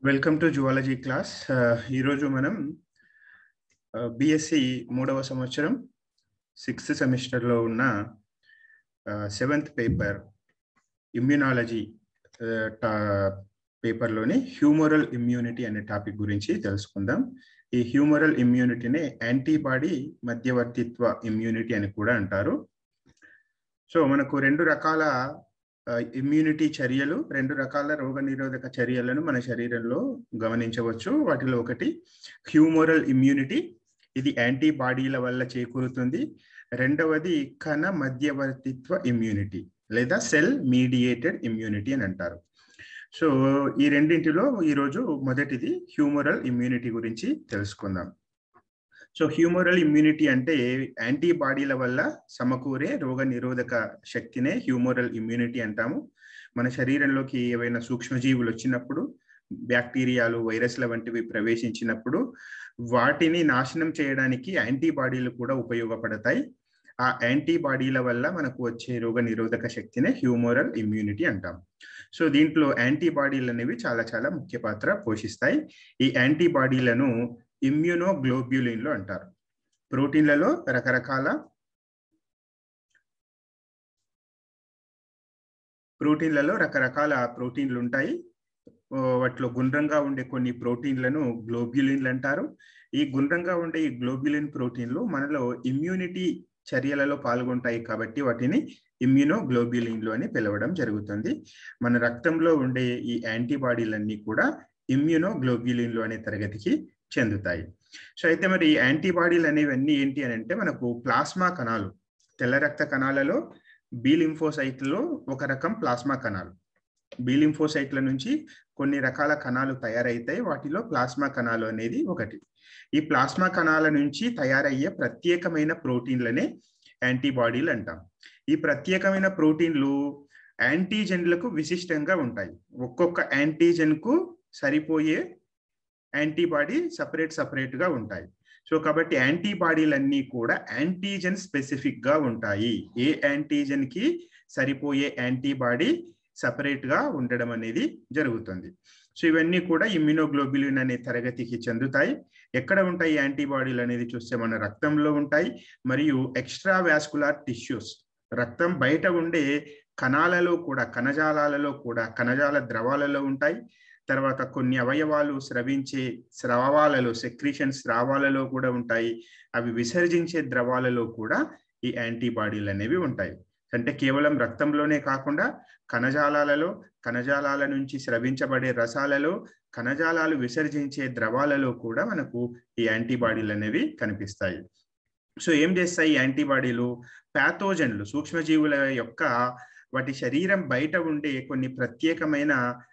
welcome to zoology class ఈరోజు మనం BSc మూడవ సంవత్సరం సిక్స్త్ సెమిస్టర్లో ఉన్న సెవెంత్ పేపర్ ఇమ్యూనాలజీ పేపర్లోని హ్యూమరల్ ఇమ్యూనిటీ అనే టాపిక్ గురించి తెలుసుకుందాం ఈ హ్యూమరల్ ఇమ్యూనిటీని యాంటీబాడీ మధ్యవర్తిత్వ ఇమ్యూనిటీ అని కూడా అంటారు సో మనకు రెండు రకాల ఇమ్యూనిటీ చర్యలు రెండు రకాల రోగ నిరోధక చర్యలను మన శరీరంలో గమనించవచ్చు వాటిలో ఒకటి హ్యూమోరల్ ఇమ్యూనిటీ ఇది యాంటీబాడీల వల్ల చేకూరుతుంది రెండవది కణ మధ్యవర్తిత్వ ఇమ్యూనిటీ లేదా సెల్ మీడియేటెడ్ ఇమ్యూనిటీ అని అంటారు సో ఈ రెండింటిలో ఈరోజు మొదటిది హ్యూమరల్ ఇమ్యూనిటీ గురించి తెలుసుకుందాం సో హ్యూమరల్ ఇమ్యూనిటీ అంటే యాంటీబాడీల వల్ల సమకూరే రోగ నిరోధక శక్తినే హ్యూమరల్ ఇమ్యూనిటీ అంటాము మన శరీరంలోకి ఏవైనా సూక్ష్మజీవులు వచ్చినప్పుడు బ్యాక్టీరియాలు వైరస్ల వంటివి ప్రవేశించినప్పుడు వాటిని నాశనం చేయడానికి యాంటీబాడీలు కూడా ఉపయోగపడతాయి ఆ యాంటీబాడీల వల్ల మనకు వచ్చే రోగ నిరోధక శక్తినే హ్యూమరల్ ఇమ్యూనిటీ అంటాం సో దీంట్లో యాంటీబాడీలు అనేవి చాలా చాలా ముఖ్య పాత్ర పోషిస్తాయి ఈ యాంటీబాడీలను ఇమ్యూనోగ్లోబ్యులిన్లు అంటారు ప్రోటీన్లలో రకరకాల ప్రోటీన్లలో రకరకాల ప్రోటీన్లు ఉంటాయి వాటిలో గుండ్రంగా ఉండే కొన్ని ప్రోటీన్లను గ్లోబ్యులిన్లు అంటారు ఈ గుండ్రంగా ఉండే ఈ గ్లోబ్యులిన్ ప్రోటీన్లు మనలో ఇమ్యూనిటీ చర్యలలో పాల్గొంటాయి కాబట్టి వాటిని ఇమ్యూనోగ్లోబ్యులిన్లు అని పిలవడం జరుగుతుంది మన రక్తంలో ఉండే ఈ యాంటీబాడీలన్నీ కూడా ఇమ్యూనోగ్లోబ్యులిన్లు అనే తరగతికి చెందుతాయి సో అయితే మరి యాంటీబాడీలు అనేవన్నీ ఏంటి అని అంటే మనకు ప్లాస్మా కణాలు తెల్ల రక్త కణాలలో బి లింఫోసైట్లో ఒక రకం ప్లాస్మా కణాలు బి లింఫోసైట్ల నుంచి కొన్ని రకాల కణాలు తయారైతాయి వాటిలో ప్లాస్మా కణాలు అనేది ఒకటి ఈ ప్లాస్మా కణాల నుంచి తయారయ్యే ప్రత్యేకమైన ప్రోటీన్లనే యాంటీబాడీలు అంటాం ఈ ప్రత్యేకమైన ప్రోటీన్లు యాంటీజెన్లకు విశిష్టంగా ఉంటాయి ఒక్కొక్క యాంటీజెన్కు సరిపోయే యాంటీబాడీ సపరేట్ సపరేట్గా ఉంటాయి సో కాబట్టి యాంటీబాడీలన్నీ కూడా యాంటీజెన్ స్పెసిఫిక్గా ఉంటాయి ఏ యాంటీజెన్కి సరిపోయే యాంటీబాడీ సపరేట్గా ఉండడం అనేది జరుగుతుంది సో ఇవన్నీ కూడా ఇమ్యూనోగ్లోబులిన్ అనే తరగతికి చెందుతాయి ఎక్కడ ఉంటాయి యాంటీబాడీలు అనేది చూస్తే మన రక్తంలో ఉంటాయి మరియు ఎక్స్ట్రా వాస్కులార్ టిష్యూస్ రక్తం బయట ఉండే కణాలలో కూడా కణజాలాలలో కూడా కణజాల ద్రవాలలో ఉంటాయి తర్వాత కొన్ని అవయవాలు స్రవించే స్రవాలలో సెక్రీషన్ స్రావాలలో కూడా ఉంటాయి అవి విసర్జించే ద్రవాలలో కూడా ఈ యాంటీబాడీలు అనేవి ఉంటాయి అంటే కేవలం రక్తంలోనే కాకుండా కణజాలాలలో కణజాలాల నుంచి స్రవించబడే రసాలలో కణజాలాలు విసర్జించే ద్రవాలలో కూడా మనకు ఈ యాంటీబాడీలు అనేవి కనిపిస్తాయి సో ఏం చేస్తాయి యాంటీబాడీలు ప్యాథోజన్లు సూక్ష్మజీవుల యొక్క వాటి శరీరం బయట ఉండే కొన్ని ప్రత్యేకమైన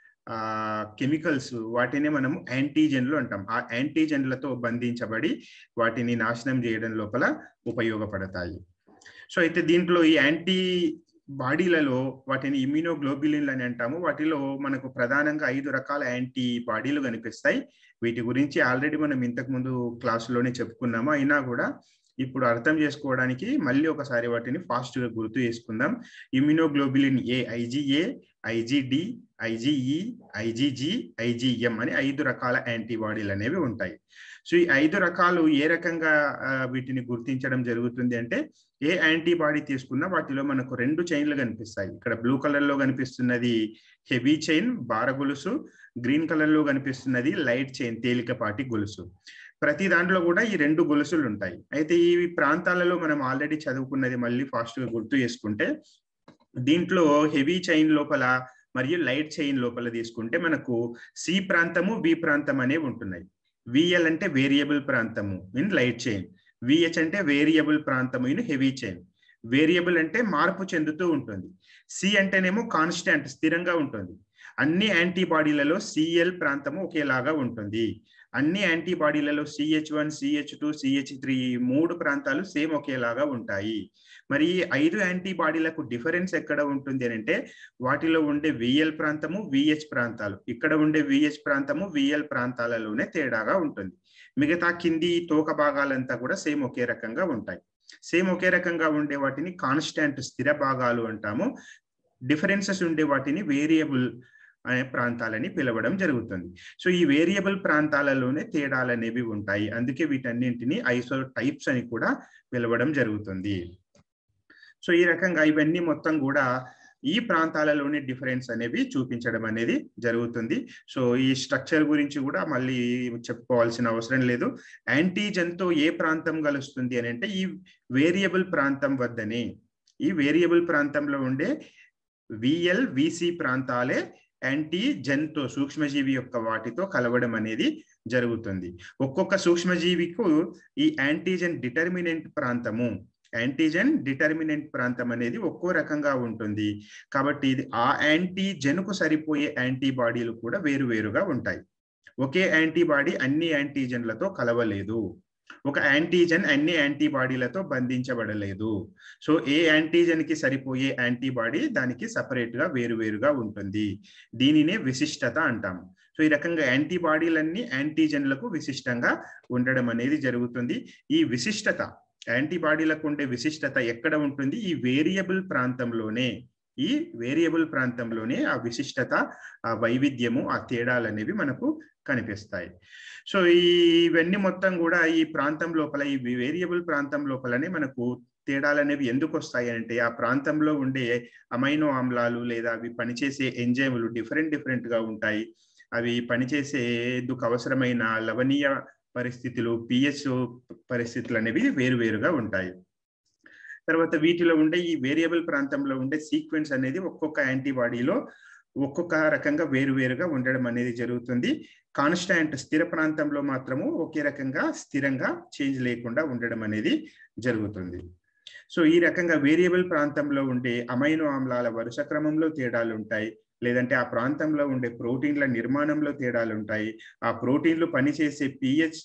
కెమికల్స్ వాటిని మనము యాంటీజెన్లు అంటాం ఆ యాంటీజెన్లతో బంధించబడి వాటిని నాశనం చేయడం లోపల ఉపయోగపడతాయి సో అయితే దీంట్లో ఈ యాంటీ బాడీలలో వాటిని ఇమ్యూనోగ్లోబులిన్లు అని అంటాము వాటిలో మనకు ప్రధానంగా ఐదు రకాల యాంటీ బాడీలు కనిపిస్తాయి వీటి గురించి ఆల్రెడీ మనం ఇంతకు ముందు క్లాసులోనే చెప్పుకున్నాము అయినా కూడా ఇప్పుడు అర్థం చేసుకోవడానికి మళ్ళీ ఒకసారి వాటిని ఫాస్ట్గా గుర్తు చేసుకుందాం immunoglobulin A IgA IgD IgE IgG IgM అని ఐదు రకాల యాంటీబాడీలు అనేవి ఉంటాయి సో ఈ ఐదు రకాలు ఏ రకంగా వీటిని గుర్తించడం జరుగుతుంది అంటే ఏ యాంటీబాడీ తీసుకున్నా వాటిలో మనకు రెండు చైన్లు కనిపిస్తాయి ఇక్కడ బ్లూ కలర్ లో కనిపిస్తున్నది హెవీ చైన్ బార గొలుసు గ్రీన్ కలర్ లో కనిపిస్తున్నది లైట్ చైన్ తేలికపాటి గొలుసు ప్రతి దాంట్లో కూడా ఈ రెండు గొలుసులు ఉంటాయి అయితే ఈ ప్రాంతాలలో మనం ఆల్రెడీ చదువుకున్నది మళ్ళీ ఫాస్ట్ గా గుర్తు చేసుకుంటే దీంట్లో హెవీ చైన్ లోపల మరియు లైట్ చైన్ లోపల తీసుకుంటే మనకు సి ప్రాంతము బి ప్రాంతం అనేవి ఉంటున్నాయి విఎల్ అంటే వేరియబుల్ ప్రాంతము ఇన్ లైట్ చైన్ విహెచ్ అంటే వేరియబుల్ ప్రాంతము ఇన్ హెవీ చైన్ వేరియబుల్ అంటే మార్పు చెందుతూ ఉంటుంది సి అంటేనేమో కాన్స్టాంట్ స్థిరంగా ఉంటుంది అన్ని యాంటీబాడీలలో సిఎల్ ప్రాంతము ఒకేలాగా ఉంటుంది అన్ని యాంటీబాడీలలో CH one CH two CH three మూడు ప్రాంతాలు సేమ్ ఒకేలాగా ఉంటాయి మరి ఈ ఐదు యాంటీబాడీలకు డిఫరెన్స్ ఎక్కడ ఉంటుంది అని అంటే వాటిలో ఉండే విఎల్ ప్రాంతము విహెచ్ ప్రాంతాలు ఇక్కడ ఉండే విహెచ్ ప్రాంతము విఎల్ ప్రాంతాలలోనే తేడాగా ఉంటుంది మిగతా కింది తోక భాగాలంతా కూడా సేమ్ ఒకే రకంగా ఉంటాయి సేమ్ ఒకే రకంగా ఉండే వాటిని కాన్స్టాంట్ స్థిర భాగాలు అంటాము డిఫరెన్సెస్ ఉండే వాటిని వేరియబుల్ అనే ప్రాంతాలని పిలవడం జరుగుతుంది సో ఈ వేరియబుల్ ప్రాంతాలలోనే తేడాలు అనేవి ఉంటాయి అందుకే వీటన్నింటిని ఐసో టైప్స్ అని కూడా పిలవడం జరుగుతుంది సో ఈ రకంగా ఇవన్నీ మొత్తం కూడా ఈ ప్రాంతాలలోని డిఫరెన్స్ అనేవి చూపించడం అనేది జరుగుతుంది సో ఈ స్ట్రక్చర్ గురించి కూడా మళ్ళీ చెప్పుకోవాల్సిన అవసరం లేదు యాంటీజన్తో ఏ ప్రాంతం కలుస్తుంది అని అంటే ఈ వేరియబుల్ ప్రాంతం వద్దనే ఈ వేరియబుల్ ప్రాంతంలో ఉండే విఎల్ విసి ప్రాంతాలే యాంటీజెన్తో సూక్ష్మజీవి యొక్క వాటితో కలవడం అనేది జరుగుతుంది ఒక్కొక్క సూక్ష్మజీవికు ఈ యాంటీజెన్ డిటర్మినెంట్ ప్రాంతము యాంటీజెన్ డిటర్మినెంట్ ప్రాంతం అనేది ఒక్కో రకంగా ఉంటుంది కాబట్టి ఇది ఆ యాంటీజెన్కు సరిపోయే యాంటీబాడీలు కూడా వేరు వేరుగా ఉంటాయి ఒకే యాంటీబాడీ అన్ని యాంటీజెన్లతో కలవలేదు ఒక యాంటీజెన్ అన్ని యాంటీబాడీలతో బంధించబడలేదు సో ఏ యాంటీజెన్ కి సరిపోయే యాంటీబాడీ దానికి సపరేట్ గా వేరు వేరుగా ఉంటుంది దీనినే విశిష్టత అంటాము సో ఈ రకంగా యాంటీబాడీలన్నీ యాంటీజెన్లకు విశిష్టంగా ఉండడం అనేది జరుగుతుంది ఈ విశిష్టత యాంటీబాడీలకు ఉండే విశిష్టత ఎక్కడ ఉంటుంది ఈ వేరియబుల్ ప్రాంతంలోనే ఈ వేరియబుల్ ప్రాంతంలోనే ఆ విశిష్టత ఆ వైవిధ్యము ఆ తేడాలు అనేవి మనకు కనిపిస్తాయి సో ఈ ఇవన్నీ మొత్తం కూడా ఈ ప్రాంతం లోపల ఈ వేరియబుల్ ప్రాంతం లోపలనే మనకు తేడాలు అనేవి ఎందుకు వస్తాయి అంటే ఆ ప్రాంతంలో ఉండే అమైనో ఆమ్లాలు లేదా అవి పనిచేసే ఎంజైములు డిఫరెంట్ డిఫరెంట్ గా ఉంటాయి అవి పనిచేసేందుకు అవసరమైన లవణీయ పరిస్థితులు పిహెచ్ పరిస్థితులు అనేవి వేరువేరుగా ఉంటాయి తర్వాత వీటిలో ఉండే ఈ వేరియబుల్ ప్రాంతంలో ఉండే సీక్వెన్స్ అనేది ఒక్కొక్క యాంటీబాడీలో ఒక్కొక్క రకంగా వేరువేరుగా ఉండడం అనేది జరుగుతుంది కాన్స్టాంట్ స్థిర ప్రాంతంలో మాత్రము ఒకే రకంగా స్థిరంగా చేంజ్ లేకుండా ఉండడం అనేది జరుగుతుంది సో ఈ రకంగా వేరియబుల్ ప్రాంతంలో ఉండే అమైనో ఆమ్లాల వరుస క్రమంలో తేడాలు ఉంటాయి లేదంటే ఆ ప్రాంతంలో ఉండే ప్రోటీన్ల నిర్మాణంలో తేడాలు ఉంటాయి ఆ ప్రోటీన్లు పనిచేసే పిహెచ్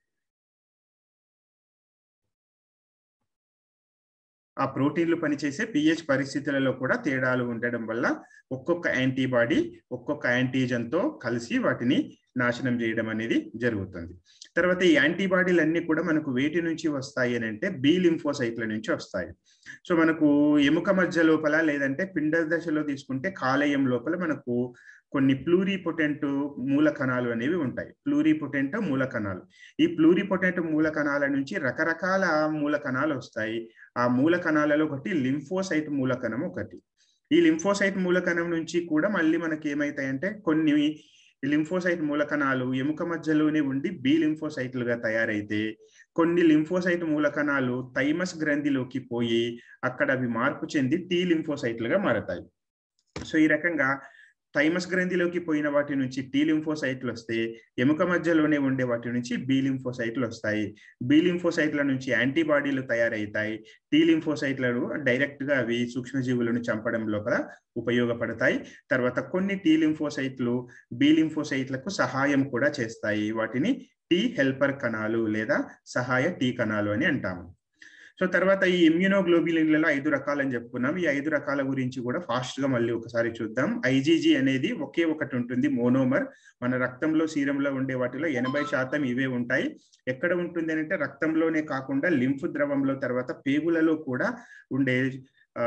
ఆ ప్రోటీన్లు పనిచేసే పిహెచ్ పరిస్థితులలో కూడా తేడాలు ఉండడం వల్ల ఒక్కొక్క యాంటీబాడీ ఒక్కొక్క యాంటీజన్తో కలిసి వాటిని నాశనం చేయడం అనేది జరుగుతుంది తర్వాత ఈ యాంటీబాడీలు అన్ని కూడా మనకు వేటి నుంచి వస్తాయి అని అంటే బి లింఫోసైట్ల నుంచి వస్తాయి సో మనకు ఎముక మధ్య లోపల లేదంటే పిండ దశలో తీసుకుంటే కాలేయం లోపల మనకు కొన్ని ప్లూరిపొటెంట్ మూల కణాలు అనేవి ఉంటాయి ప్లూరిపొటెంట్ మూల కణాలు ఈ ప్లూరిపొటెంట్ మూల కణాల నుంచి రకరకాల మూల కణాలు వస్తాయి ఆ మూల కణాలలో ఒకటి లింఫోసైట్ మూలకణం ఒకటి ఈ లింఫోసైట్ మూలకణం నుంచి కూడా మళ్ళీ మనకి ఏమైతాయంటే కొన్ని లింఫోసైట్ మూలకణాలు ఎముక మధ్యలోనే ఉండి బి లింఫోసైట్లుగా తయారైతే కొన్ని లింఫోసైట్ మూలకణాలు థైమస్ గ్రంథిలోకి పోయి అక్కడ అవి మార్పు చెంది టీ లింఫోసైట్లుగా మారతాయి సో ఈ రకంగా థైమస్ గ్రంథిలోకి పోయిన వాటి నుంచి టీ లింఫోసైట్లు వస్తే ఎముక మధ్యలోనే ఉండే వాటి నుంచి బి లింఫోసైట్లు వస్తాయి బి లింఫోసైట్ల నుంచి యాంటీబాడీలు తయారవుతాయి టీ లింఫోసైట్లను డైరెక్ట్ గా అవి సూక్ష్మజీవులను చంపడం లోపల ఉపయోగపడతాయి తర్వాత కొన్ని టీ లింఫోసైట్లు బి లింఫోసైట్లకు సహాయం కూడా చేస్తాయి వాటిని టీ హెల్పర్ కణాలు లేదా సహాయ టీ కణాలు అని అంటాము సో తర్వాత ఈ ఇమ్యూనోగ్లోబిలిన్లలో ఐదు రకాలని చెప్పుకున్నాం ఈ ఐదు రకాల గురించి కూడా ఫాస్ట్ గా మళ్ళీ ఒకసారి చూద్దాం ఐజీజీ అనేది ఒకే ఒకటి ఉంటుంది మోనోమర్ మన రక్తంలో సీరంలో ఉండే వాటిలో ఎనభై శాతం ఇవే ఉంటాయి ఎక్కడ ఉంటుంది అంటే రక్తంలోనే కాకుండా లింఫ్ ద్రవంలో తర్వాత పేగులలో కూడా ఉండే ఆ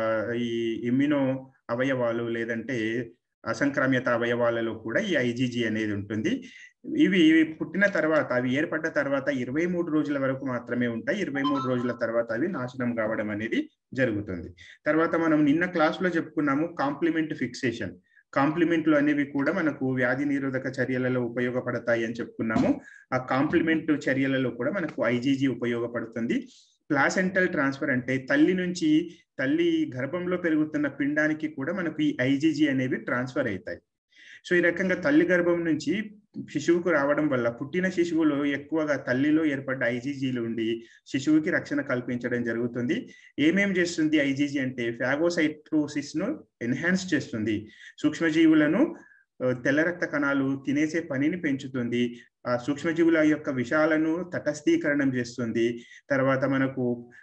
ఈ ఇమ్యూనో అవయవాలు లేదంటే అసంక్రామ్యత అవయవాలలో కూడా ఈ ఐజీజీ అనేది ఉంటుంది ఇవి పుట్టిన తర్వాత అవి ఏర్పడ్డ తర్వాత ఇరవై మూడు రోజుల వరకు మాత్రమే ఉంటాయి ఇరవై మూడు రోజుల తర్వాత అవి నాశనం కావడం అనేది జరుగుతుంది తర్వాత మనం నిన్న క్లాస్ లో చెప్పుకున్నాము కాంప్లిమెంట్ ఫిక్సేషన్ కాంప్లిమెంట్లు అనేవి కూడా మనకు వ్యాధి నిరోధక చర్యలలో ఉపయోగపడతాయి అని చెప్పుకున్నాము ఆ కాంప్లిమెంట్ చర్యలలో కూడా మనకు ఐజీజీ ఉపయోగపడుతుంది ప్లాసెంటల్ ట్రాన్స్ఫర్ అంటే తల్లి నుంచి తల్లి గర్భంలో పెరుగుతున్న పిండానికి కూడా మనకు ఈ ఐజీజీ అనేవి ట్రాన్స్ఫర్ అవుతాయి సో ఈ రకంగా తల్లి గర్భం నుంచి శిశువుకు రావడం వల్ల పుట్టిన శిశువులో ఎక్కువగా తల్లిలో ఏర్పడ్డ ఐజీజీలు ఉండి శిశువుకి రక్షణ కల్పించడం జరుగుతుంది ఏమేం చేస్తుంది ఐజీజీ అంటే ఫ్యాగోసైటోసిస్ ను ఎన్హాన్స్ చేస్తుంది సూక్ష్మజీవులను తెల్ల రక్త కణాలు తినేసే పనిని పెంచుతుంది ఆ సూక్ష్మజీవుల యొక్క విషాలను తటస్థీకరణం చేస్తుంది తర్వాత మనకు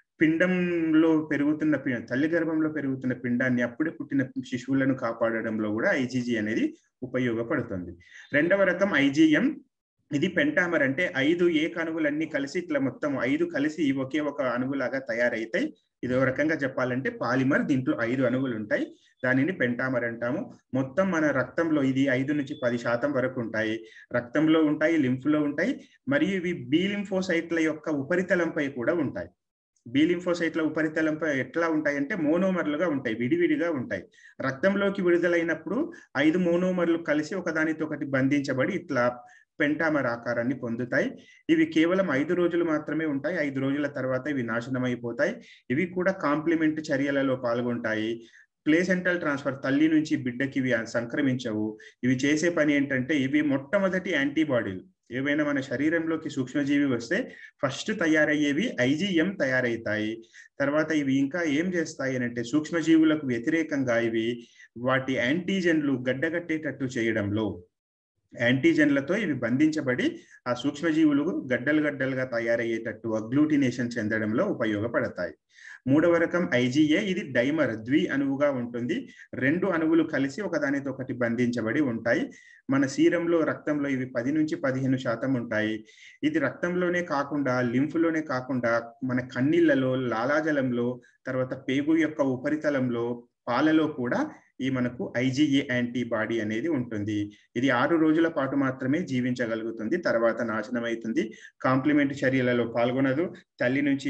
పిండంలో పెరుగుతున్న తల్లి గర్భంలో పెరుగుతున్న పిండాన్ని అప్పుడే పుట్టిన శిశువులను కాపాడడంలో కూడా ఐజీజీ అనేది ఉపయోగపడుతుంది రెండవ రకం ఐజీఎం ఇది పెంటామర్ అంటే ఐదు ఏ అణువులన్నీ కలిసి ఇట్లా మొత్తం ఐదు కలిసి ఒకే ఒక అణువులాగా తయారైతాయి ఇదో రకంగా చెప్పాలంటే పాలిమర్ దీంట్లో ఐదు అణువులు ఉంటాయి దానిని పెంటామర్ అంటాము మొత్తం మన రక్తంలో ఇది ఐదు నుంచి పది శాతం వరకు ఉంటాయి రక్తంలో ఉంటాయి లింఫ్లో ఉంటాయి మరియు ఇవి బి లింఫోసైట్ల యొక్క ఉపరితలంపై కూడా ఉంటాయి బి లింఫోసైట్ల ఉపరితలంపై ఎట్లా ఉంటాయి అంటే మోనోమర్లుగా ఉంటాయి విడివిడిగా ఉంటాయి రక్తంలోకి విడుదలైనప్పుడు ఐదు మోనోమర్లు కలిసి ఒకదానితో ఒకటి బంధించబడి ఇట్లా పెంటామర్ ఆకారాన్ని పొందుతాయి ఇవి కేవలం ఐదు రోజులు మాత్రమే ఉంటాయి ఐదు రోజుల తర్వాత ఇవి నాశనం అయిపోతాయి ఇవి కూడా కాంప్లిమెంట్ చర్యలలో పాల్గొంటాయి ప్లేసెంటల్ ట్రాన్స్ఫర్ తల్లి నుంచి బిడ్డకి ఇవి సంక్రమించవు ఇవి చేసే పని ఏంటంటే ఇవి మొట్టమొదటి యాంటీబాడీలు ఏవైనా మన శరీరంలోకి సూక్ష్మజీవి వస్తే ఫస్ట్ తయారయ్యేవి ఐజీఎం తయారవుతాయి తర్వాత ఇవి ఇంకా ఏం చేస్తాయి అంటే సూక్ష్మజీవులకు వ్యతిరేకంగా ఇవి వాటి యాంటీజెన్లు గడ్డగట్టేటట్టు చేయడంలో యాంటీజెన్లతో ఇవి బంధించబడి ఆ సూక్ష్మజీవులు గడ్డలు గడ్డలుగా తయారయ్యేటట్టు అగ్లూటినేషన్ చెందడంలో ఉపయోగపడతాయి మూడవ రకం ఐజీఏ ఇది డైమర్ ద్వి అణువుగా ఉంటుంది రెండు అణువులు కలిసి ఒకదానితో ఒకటి బంధించబడి ఉంటాయి మన శరీరంలో రక్తంలో ఇవి పది నుంచి పదిహేను శాతం ఉంటాయి ఇది రక్తంలోనే కాకుండా లింఫ్లోనే కాకుండా మన కన్నీళ్లలో లాలాజలంలో తర్వాత పేగు యొక్క ఉపరితలంలో పాలలో కూడా ఈ మనకు ఐజీఏ యాంటీబాడీ అనేది ఉంటుంది ఇది ఆరు రోజుల పాటు మాత్రమే జీవించగలుగుతుంది తర్వాత నాశనం అవుతుంది కాంప్లిమెంట్ చర్యలలో పాల్గొనదు తల్లి నుంచి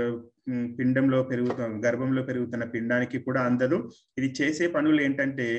పిండంలో పెరుగుతున్న గర్భంలో పెరుగుతున్న పిండానికి కూడా అందదు ఇది చేసే పనులు ఏంటంటే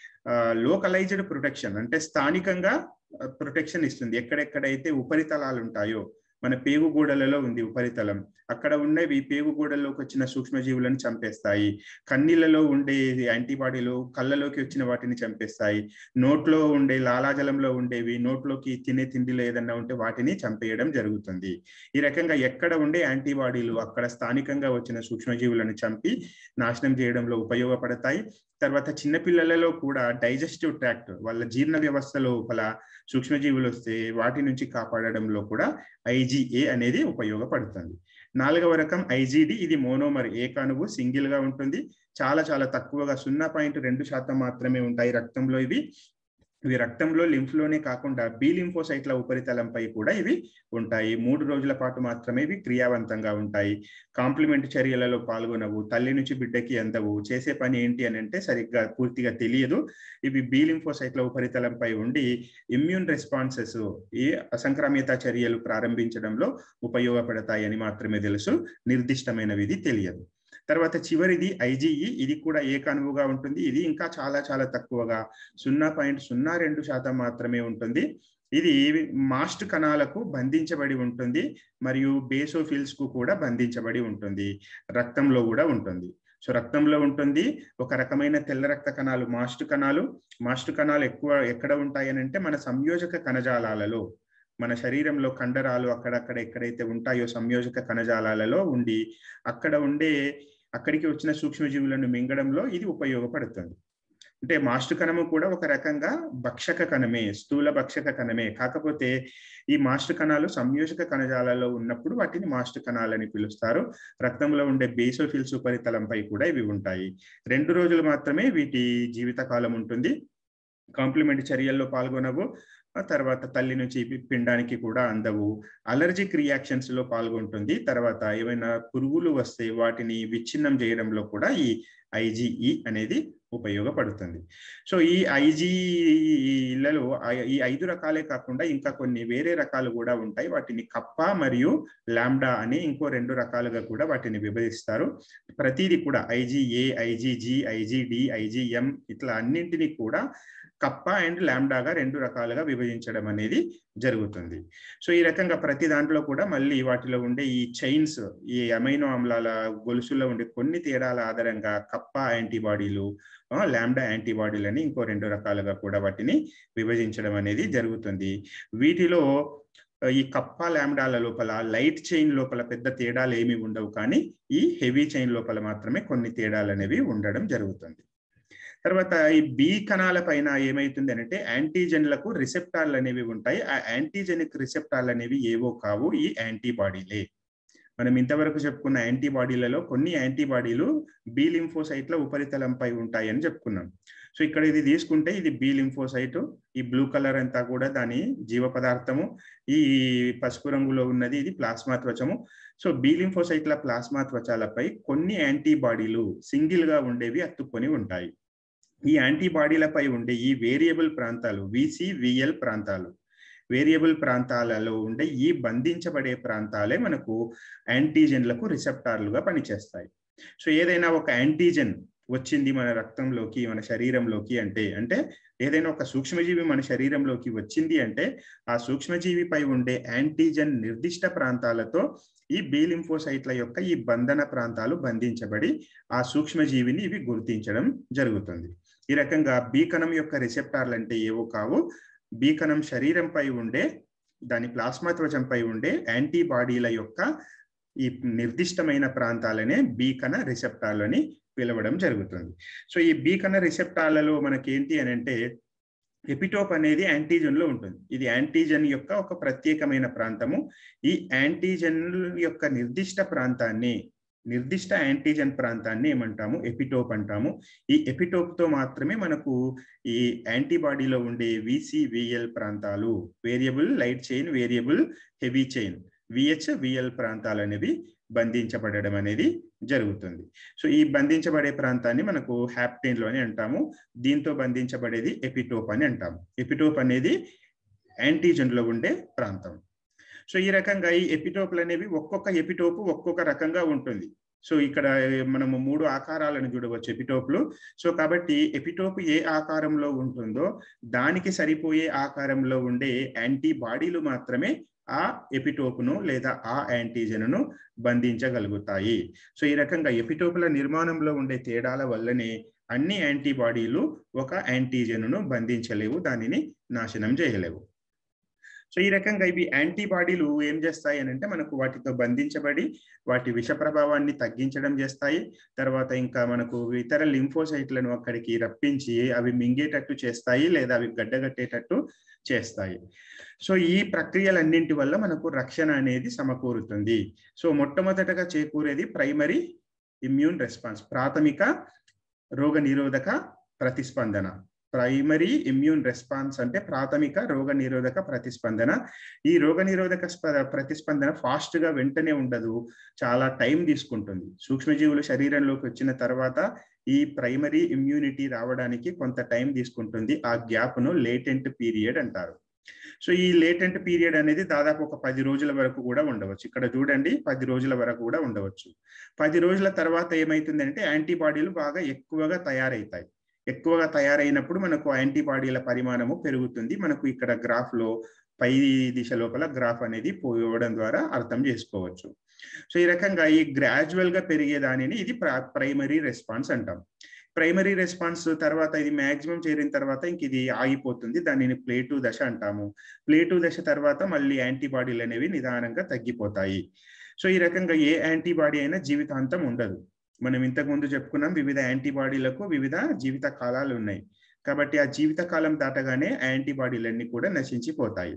లోకలైజ్డ్ ప్రొటెక్షన్ అంటే స్థానికంగా ప్రొటెక్షన్ ఇస్తుంది ఎక్కడెక్కడైతే ఉపరితలాలు ఉంటాయో మన పేగుగూడలలో ఉంది ఉపరితలం అక్కడ ఉండేవి పేగుగూడల్లోకి వచ్చిన సూక్ష్మజీవులను చంపేస్తాయి కన్నీళ్లలో ఉండే యాంటీబాడీలు కళ్ళలోకి వచ్చిన వాటిని చంపేస్తాయి నోట్లో ఉండే లాలాజలంలో ఉండేవి నోట్లోకి తినే తిండిలో ఏదన్నా ఉంటే వాటిని చంపేయడం జరుగుతుంది ఈ రకంగా ఎక్కడ ఉండే యాంటీబాడీలు అక్కడ స్థానికంగా వచ్చిన సూక్ష్మజీవులను చంపి నాశనం చేయడంలో ఉపయోగపడతాయి తర్వాత చిన్నపిల్లలలో కూడా డైజెస్టివ్ ట్రాక్ట్ వాళ్ళ జీర్ణ వ్యవస్థ లోపల సూక్ష్మజీవులు వస్తే వాటి నుంచి కాపాడడంలో కూడా ఐజీఏ అనేది ఉపయోగపడుతుంది నాలుగవ రకం ఐజీడి ఇది మోనోమర్ ఏకానువు సింగిల్ గా ఉంటుంది చాలా చాలా తక్కువగా సున్నా పాయింట్ రెండు శాతం మాత్రమే ఉంటాయి రక్తంలో ఇవి ఇవి రక్తంలో లింఫ్లోనే కాకుండా బి లింఫోసైట్ల ఉపరితలంపై కూడా ఇవి ఉంటాయి మూడు రోజుల పాటు మాత్రమే ఇవి క్రియావంతంగా ఉంటాయి కాంప్లిమెంట్ చర్యలలో పాల్గొనవు తల్లి నుంచి బిడ్డకి అందవు చేసే పని ఏంటి అని అంటే సరిగ్గా పూర్తిగా తెలియదు ఇవి బి లింఫోసైట్ల ఉపరితలంపై ఉండి ఇమ్యూన్ రెస్పాన్సెస్ ఈ అసంక్రామ్యత చర్యలు ప్రారంభించడంలో ఉపయోగపడతాయని మాత్రమే తెలుసు నిర్దిష్టమైనవి తెలియదు తర్వాత చివరిది ఐజీఈ ఇది కూడా ఏకానువుగా ఉంటుంది ఇది ఇంకా చాలా చాలా తక్కువగా సున్నా పాయింట్ సున్నా రెండు శాతం మాత్రమే ఉంటుంది ఇది మాస్ట్ కణాలకు బంధించబడి ఉంటుంది మరియు బేసోఫిల్స్ కు కూడా బంధించబడి ఉంటుంది రక్తంలో కూడా ఉంటుంది సో రక్తంలో ఉంటుంది ఒక రకమైన తెల్ల రక్త కణాలు మాస్ట్ కణాలు మాస్ట్ కణాలు ఎక్కువ ఎక్కడ ఉంటాయి అని అంటే మన సంయోజక కణజాలాలలో మన శరీరంలో కండరాలు అక్కడక్కడ ఎక్కడైతే ఉంటాయో సంయోజక కణజాలాలలో ఉండి అక్కడ ఉండే అక్కడికి వచ్చిన సూక్ష్మజీవులను మింగడంలో ఇది ఉపయోగపడుతుంది అంటే మాస్టు కణము కూడా ఒక రకంగా భక్షక కణమే స్థూల భక్షక కణమే కాకపోతే ఈ మాస్టు కణాలు సంయోజక కణజాలలో ఉన్నప్పుడు వాటిని మాస్టు కణాలని పిలుస్తారు రక్తంలో ఉండే బేసోఫిల్స్ ఉపరితలంపై కూడా ఇవి ఉంటాయి రెండు రోజులు మాత్రమే వీటి జీవితకాలం ఉంటుంది కాంప్లిమెంట్ చర్యల్లో పాల్గొనవు తర్వాత తల్లి నుంచి పిండానికి కూడా అందవు అలర్జిక్ రియాక్షన్స్ లో పాల్గొంటుంది తర్వాత ఏమైనా పురుగులు వస్తే వాటిని విచ్ఛిన్నం చేయడంలో కూడా ఈ ఐజీఈ అనేది ఉపయోగపడుతుంది సో ఈ ఐజీఈలలో ఈ ఐదు రకాలే కాకుండా ఇంకా కొన్ని వేరే రకాలు కూడా ఉంటాయి వాటిని కప్ప మరియు లాండా అని ఇంకో రెండు రకాలుగా కూడా వాటిని విభజిస్తారు ప్రతిదీ కూడా ఐజీఏ ఐజీజీ ఐజీడి ఐజీఎం ఇట్లా అన్నింటినీ కూడా కప్ప అండ్ ల్యాండాగా రెండు రకాలుగా విభజించడం అనేది జరుగుతుంది సో ఈ రకంగా ప్రతి దాంట్లో కూడా మళ్ళీ వాటిలో ఉండే ఈ చైన్స్ ఈ అమైనో ఆమ్లాల గొలుసులో ఉండే కొన్ని తేడాల ఆధారంగా కప్ప యాంటీబాడీలు ల్యాండా యాంటీబాడీలు అని ఇంకో రెండు రకాలుగా కూడా వాటిని విభజించడం అనేది జరుగుతుంది వీటిలో ఈ కప్ప ల్యాండాల లోపల లైట్ చైన్ లోపల పెద్ద తేడాలు ఏమి ఉండవు కానీ ఈ హెవీ చైన్ లోపల మాత్రమే కొన్ని తేడాలు అనేవి ఉండడం జరుగుతుంది తర్వాత ఈ బి కణాల పైన ఏమైతుంది అంటే యాంటీజెన్లకు రిసెప్టార్లు అనేవి ఉంటాయి ఆ యాంటీజెనిక్ రిసెప్టార్లు అనేవి ఏవో కావు ఈ యాంటీబాడీలే మనం ఇంతవరకు చెప్పుకున్న యాంటీబాడీలలో కొన్ని యాంటీబాడీలు బి లింఫోసైట్ల ఉపరితలంపై ఉంటాయని చెప్పుకున్నాం సో ఇక్కడ ఇది తీసుకుంటే ఇది బి లింఫోసైట్ ఈ బ్లూ కలర్ అంతా కూడా దాని జీవ పదార్థము ఈ పసుపు రంగులో ఉన్నది ఇది ప్లాస్మా త్వచము సో బి లింఫోసైట్ల ప్లాస్మా త్వచాలపై కొన్ని యాంటీబాడీలు సింగిల్ గా ఉండేవి అత్తుకొని ఉంటాయి ఈ యాంటీబాడీలపై ఉండే ఈ వేరియబుల్ ప్రాంతాలు విసి విఎల్ ప్రాంతాలు వేరియబుల్ ప్రాంతాలలో ఉండే ఈ బంధించబడే ప్రాంతాలే మనకు యాంటీజెన్లకు రిసెప్టార్లుగా పనిచేస్తాయి సో ఏదైనా ఒక యాంటీజెన్ వచ్చింది మన రక్తంలోకి మన శరీరంలోకి అంటే అంటే ఏదైనా ఒక సూక్ష్మజీవి మన శరీరంలోకి వచ్చింది అంటే ఆ సూక్ష్మజీవిపై ఉండే యాంటీజెన్ నిర్దిష్ట ప్రాంతాలతో ఈ బి లింఫోసైట్ల యొక్క ఈ బంధన ప్రాంతాలు బంధించబడి ఆ సూక్ష్మజీవిని ఇవి గుర్తించడం జరుగుతుంది ఈ రకంగా బి కణం యొక్క రిసెప్టార్లు అంటే ఏవో కావు బి కణం శరీరంపై ఉండే దాని ప్లాస్మా త్వచంపై ఉండే యాంటీబాడీల యొక్క ఈ నిర్దిష్టమైన ప్రాంతాలనే బి కణ రిసెప్టార్లని పిలవడం జరుగుతుంది సో ఈ బి కణ రిసెప్టార్లలో మనకి ఏంటి అని అంటే ఎపిటోప్ అనేది యాంటీజన్ లో ఉంటుంది ఇది యాంటీజన్ యొక్క ఒక ప్రత్యేకమైన ప్రాంతము ఈ యాంటీజన్ యొక్క నిర్దిష్ట ప్రాంతాన్ని నిర్దిష్ట యాంటీజన్ ప్రాంతాన్ని ఏమంటాము ఎపిటోప్ అంటాము ఈ ఎపిటోప్ తో మాత్రమే మనకు ఈ యాంటీబాడీలో ఉండే విసివిఎల్ ప్రాంతాలు variable light chain variable heavy chain VH VL ప్రాంతాలు అనేవి బంధించబడడం అనేది జరుగుతుంది సో ఈ బంధించబడే ప్రాంతాన్ని మనకు హ్యాప్టైన్ లోని అంటాము దీంతో బంధించబడేది ఎపిటోప్ అని అంటాము ఎపిటోప్ అనేది యాంటీజన్ లో ఉండే ప్రాంతం సో ఈ రకంగా ఈ ఎపిటోప్లు అనేవి ఒక్కొక్క ఎపిటోపు ఒక్కొక్క రకంగా ఉంటుంది సో ఇక్కడ మనము మూడు ఆకారాలను చూడవచ్చు ఎపిటోప్లు సో కాబట్టి ఎపిటోప్ ఏ ఆకారంలో ఉంటుందో దానికి సరిపోయే ఆకారంలో ఉండే యాంటీబాడీలు మాత్రమే ఆ ఎపిటోపును లేదా ఆ యాంటీజెన్ను బంధించగలుగుతాయి సో ఈ రకంగా ఎపిటోపుల నిర్మాణంలో ఉండే తేడాల వల్లనే అన్ని యాంటీబాడీలు ఒక యాంటీజెన్ను బంధించలేవు దానిని నాశనం చేయలేవు సో ఈ రకంగా ఇవి యాంటీబాడీలు ఏం చేస్తాయి అని అంటే మనకు వాటితో బంధించబడి వాటి విష ప్రభావాన్ని తగ్గించడం చేస్తాయి తర్వాత ఇంకా మనకు ఇతర లింఫోసైట్లను అక్కడికి రప్పించి అవి మింగేటట్టు చేస్తాయి లేదా అవి గడ్డగట్టేటట్టు చేస్తాయి సో ఈ ప్రక్రియలన్నింటి వల్ల మనకు రక్షణ అనేది సమకూరుతుంది సో మొట్టమొదటగా చేకూరేది ప్రైమరీ ఇమ్యూన్ రెస్పాన్స్ ప్రాథమిక రోగ నిరోధక ప్రతిస్పందన ప్రైమరీ ఇమ్యూన్ రెస్పాన్స్ అంటే ప్రాథమిక రోగ నిరోధక ప్రతిస్పందన ఈ రోగ నిరోధక ప్రతిస్పందన ఫాస్ట్ గా వెంటనే ఉండదు చాలా టైం తీసుకుంటుంది సూక్ష్మజీవులు శరీరంలోకి వచ్చిన తర్వాత ఈ ప్రైమరీ ఇమ్యూనిటీ రావడానికి కొంత టైం తీసుకుంటుంది ఆ గ్యాప్ ను లేటెంట్ పీరియడ్ అంటారు సో ఈ లేటెంట్ పీరియడ్ అనేది దాదాపు ఒక పది రోజుల వరకు కూడా ఉండవచ్చు ఇక్కడ చూడండి పది రోజుల వరకు కూడా ఉండవచ్చు పది రోజుల తర్వాత ఏమైతుందంటే యాంటీబాడీలు బాగా ఎక్కువగా తయారవుతాయి ఎక్కువగా తయారైనప్పుడు మనకు యాంటీబాడీల పరిమాణము పెరుగుతుంది మనకు ఇక్కడ గ్రాఫ్ లో పై దిశ లోపల గ్రాఫ్ అనేది పోవడం ద్వారా అర్థం చేసుకోవచ్చు సో ఈ రకంగా ఈ గ్రాడ్యువల్ గా పెరిగే దానిని ఇది ప్రైమరీ రెస్పాన్స్ అంటాం ప్రైమరీ రెస్పాన్స్ తర్వాత ఇది మాక్సిమం చేరిన తర్వాత ఇంక ఇది ఆగిపోతుంది దానిని ప్లేటు దశ అంటాము ప్లేటు దశ తర్వాత మళ్ళీ యాంటీబాడీలు అనేవి నిదానంగా తగ్గిపోతాయి సో ఈ రకంగా ఏ యాంటీబాడీ అయినా జీవితాంతం ఉండదు మనం ఇంతకు ముందు చెప్పుకున్నాం వివిధ యాంటీబాడీలకు వివిధ జీవిత కాలాలు ఉన్నాయి కాబట్టి ఆ జీవిత కాలం దాటగానే యాంటీబాడీలన్నీ కూడా నశించిపోతాయి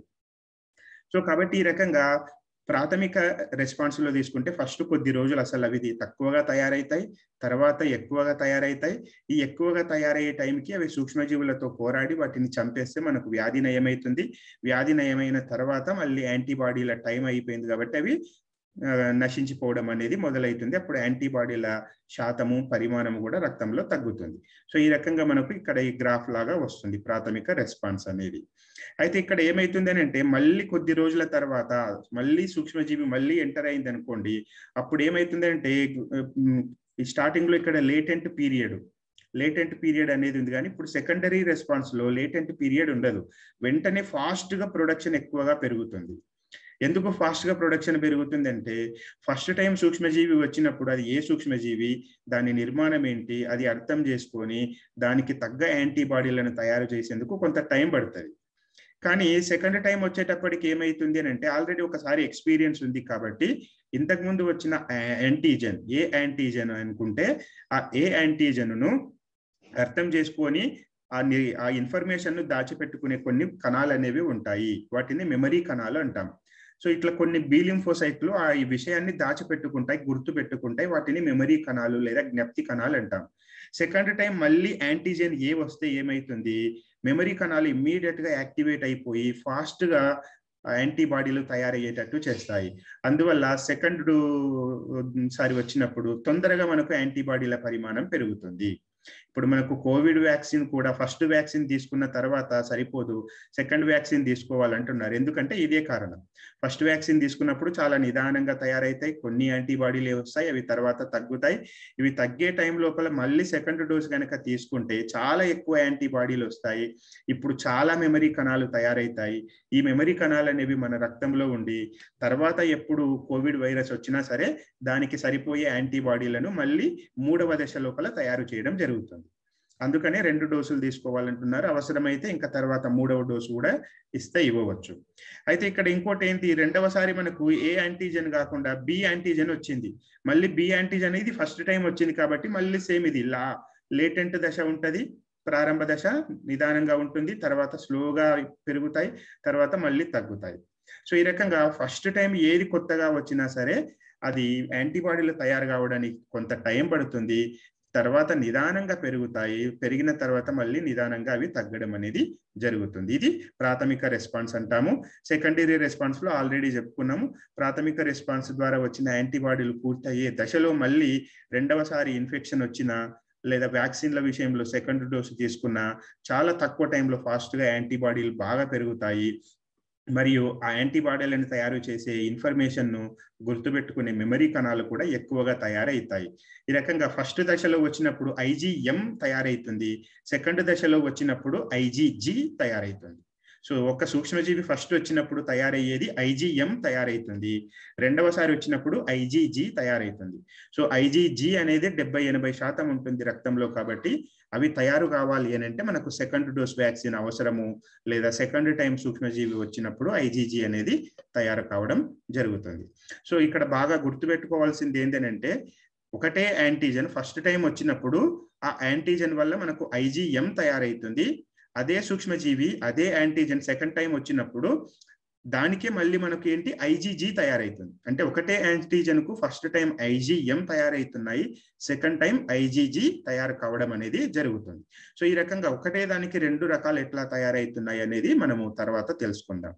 సో కాబట్టి ఈ రకంగా ప్రాథమిక రెస్పాన్స్ లో తీసుకుంటే ఫస్ట్ కొద్ది రోజులు అసలు అవి తక్కువగా తయారవుతాయి తర్వాత ఎక్కువగా తయారవుతాయి ఈ ఎక్కువగా తయారయ్యే టైంకి అవి సూక్ష్మజీవులతో పోరాడి వాటిని చంపేస్తే మనకు వ్యాధి నయమవుతుంది వ్యాధి నయమైన తర్వాత మళ్ళీ యాంటీబాడీల టైం అయిపోయింది కాబట్టి అవి నశించిపోవడం అనేది మొదలవుతుంది అప్పుడు యాంటీబాడీల శాతము పరిమాణము కూడా రక్తంలో తగ్గుతుంది సో ఈ రకంగా మనకు ఇక్కడ ఈ గ్రాఫ్ లాగా వస్తుంది ప్రాథమిక రెస్పాన్స్ అనేది అయితే ఇక్కడ ఏమైతుంది అని అంటే మళ్ళీ కొద్ది రోజుల తర్వాత మళ్ళీ సూక్ష్మజీవి మళ్ళీ ఎంటర్ అయింది అనుకోండి అప్పుడు ఏమైతుంది అంటే స్టార్టింగ్ లో ఇక్కడ లేటెంట్ పీరియడ్ లేటెంట్ పీరియడ్ అనేది ఉంది కానీ ఇప్పుడు సెకండరీ రెస్పాన్స్ లో లేటెంట్ పీరియడ్ ఉండదు వెంటనే ఫాస్ట్ గా ప్రొడక్షన్ ఎక్కువగా పెరుగుతుంది ఎందుకు ఫాస్ట్ గా ప్రొడక్షన్ పెరుగుతుందంటే ఫస్ట్ టైం సూక్ష్మజీవి వచ్చినప్పుడు అది ఏ సూక్ష్మజీవి దాని నిర్మాణం ఏంటి అది అర్థం చేసుకొని దానికి తగ్గ యాంటీబాడీలను తయారు చేసేందుకు కొంత టైం పడుతుంది కానీ సెకండ్ టైం వచ్చేటప్పటికి ఏమైతుంది అని అంటే ఆల్రెడీ ఒకసారి ఎక్స్పీరియన్స్ ఉంది కాబట్టి ఇంతకు ముందు వచ్చిన యాంటీజెన్ ఏ యాంటీజెన్ అనుకుంటే ఆ ఏ యాంటీజెన్ను అర్థం చేసుకొని ఆ ఆ ఇన్ఫర్మేషన్ ను దాచిపెట్టుకునే కొన్ని కణాలు అనేవి ఉంటాయి వాటిని మెమరీ కణాలు అంటాం సో ఇట్లా కొన్ని బీలింఫోసైట్లు ఆ ఈ విషయాన్ని దాచిపెట్టుకుంటాయి గుర్తు పెట్టుకుంటాయి వాటిని మెమరీ కణాలు లేదా జ్ఞప్తి కణాలు అంటాం సెకండ్ టైం మళ్ళీ యాంటీజెన్ ఏ వస్తే ఏమైతుంది మెమరీ కణాలు ఇమ్మీడియట్ గా యాక్టివేట్ అయిపోయి ఫాస్ట్ గా యాంటీబాడీలు తయారయ్యేటట్టు చేస్తాయి అందువల్ల సెకండ్ సారి వచ్చినప్పుడు తొందరగా మనకు యాంటీబాడీల పరిమాణం పెరుగుతుంది ఇప్పుడు మనకు కోవిడ్ వ్యాక్సిన్ కూడా ఫస్ట్ వ్యాక్సిన్ తీసుకున్న తర్వాత సరిపోదు సెకండ్ వ్యాక్సిన్ తీసుకోవాలంటున్నారు ఎందుకంటే ఇదే కారణం ఫస్ట్ వ్యాక్సిన్ తీసుకున్నప్పుడు చాలా నిదానంగా తయారైతాయి కొన్ని యాంటీబాడీలు వస్తాయి అవి తర్వాత తగ్గుతాయి ఇవి తగ్గే టైం లోపల మళ్ళీ సెకండ్ డోస్ కనుక తీసుకుంటే చాలా ఎక్కువ యాంటీబాడీలు వస్తాయి ఇప్పుడు చాలా మెమరీ కణాలు తయారైతాయి ఈ మెమరీ కణాలు అనేవి మన రక్తంలో ఉండి తర్వాత ఎప్పుడు కోవిడ్ వైరస్ వచ్చినా సరే దానికి సరిపోయే యాంటీబాడీలను మళ్ళీ మూడవ దశ లోపల తయారు చేయడం జరుగుతుంది అందుకనే రెండు డోసులు తీసుకోవాలంటున్నారు అవసరమైతే ఇంకా తర్వాత మూడవ డోసు కూడా ఇస్తే ఇవ్వవచ్చు అయితే ఇక్కడ ఇంకోటి ఏంటి రెండవసారి మనకు ఏ యాంటీజెన్ కాకుండా బి యాంటీజెన్ వచ్చింది మళ్ళీ బి యాంటీజెన్ ఇది ఫస్ట్ టైం వచ్చింది కాబట్టి మళ్ళీ సేమ్ ఇది లా లేటెంట్ దశ ఉంటది ప్రారంభ దశ నిదానంగా ఉంటుంది తర్వాత స్లోగా పెరుగుతాయి తర్వాత మళ్ళీ తగ్గుతాయి సో ఈ రకంగా ఫస్ట్ టైం ఏది కొత్తగా వచ్చినా సరే అది యాంటీబాడీలు తయారు కావడానికి కొంత టైం పడుతుంది తర్వాత నిదానంగా పెరుగుతాయి పెరిగిన తర్వాత మళ్ళీ నిదానంగా అవి తగ్గడం అనేది జరుగుతుంది ఇది ప్రాథమిక రెస్పాన్స్ అంటాము సెకండరీ రెస్పాన్స్ లో ఆల్రెడీ చెప్పుకున్నాము ప్రాథమిక రెస్పాన్స్ ద్వారా వచ్చిన యాంటీబాడీలు పూర్తయ్యే దశలో మళ్ళీ రెండవసారి ఇన్ఫెక్షన్ వచ్చిన లేదా వ్యాక్సిన్ల విషయంలో సెకండ్ డోసు తీసుకున్న చాలా తక్కువ టైంలో ఫాస్ట్గా యాంటీబాడీలు బాగా పెరుగుతాయి మరియు ఆ యాంటీబాడీలను తయారు చేసే ఇన్ఫర్మేషన్ను గుర్తుపెట్టుకునే మెమరీ కణాలు కూడా ఎక్కువగా తయారవుతాయి ఈ రకంగా ఫస్ట్ దశలో వచ్చినప్పుడు ఐజీఎం తయారవుతుంది సెకండ్ దశలో వచ్చినప్పుడు ఐజీజీ తయారవుతుంది సో ఒక సూక్ష్మజీవి ఫస్ట్ వచ్చినప్పుడు తయారయ్యేది ఐజీఎం తయారవుతుంది రెండవసారి వచ్చినప్పుడు ఐజీజీ తయారవుతుంది సో ఐజీజీ అనేది డెబ్బై ఎనభై శాతం ఉంటుంది రక్తంలో కాబట్టి అవి తయారు కావాలి అని అంటే మనకు సెకండ్ డోస్ వ్యాక్సిన్ అవసరము లేదా సెకండ్ టైం సూక్ష్మజీవి వచ్చినప్పుడు ఐజీజీ అనేది తయారు కావడం జరుగుతుంది సో ఇక్కడ బాగా గుర్తుపెట్టుకోవాల్సింది ఏంటంటే ఒకటే యాంటీజెన్ ఫస్ట్ టైం వచ్చినప్పుడు ఆ యాంటీజెన్ వల్ల మనకు ఐజీఎం తయారవుతుంది అదే సూక్ష్మజీవి అదే యాంటీజెన్ సెకండ్ టైం వచ్చినప్పుడు దానికే మళ్ళీ మనకి ఏంటి ఐజీజీ తయారవుతుంది అంటే ఒకటే యాంటీజెన్ కు ఫస్ట్ టైం ఐజీఎం తయారవుతున్నాయి సెకండ్ టైం ఐజీజీ తయారు కావడం అనేది జరుగుతుంది సో ఈ రకంగా ఒకటే దానికి రెండు రకాలు ఎట్లా తయారవుతున్నాయి అనేది మనము తర్వాత తెలుసుకుందాం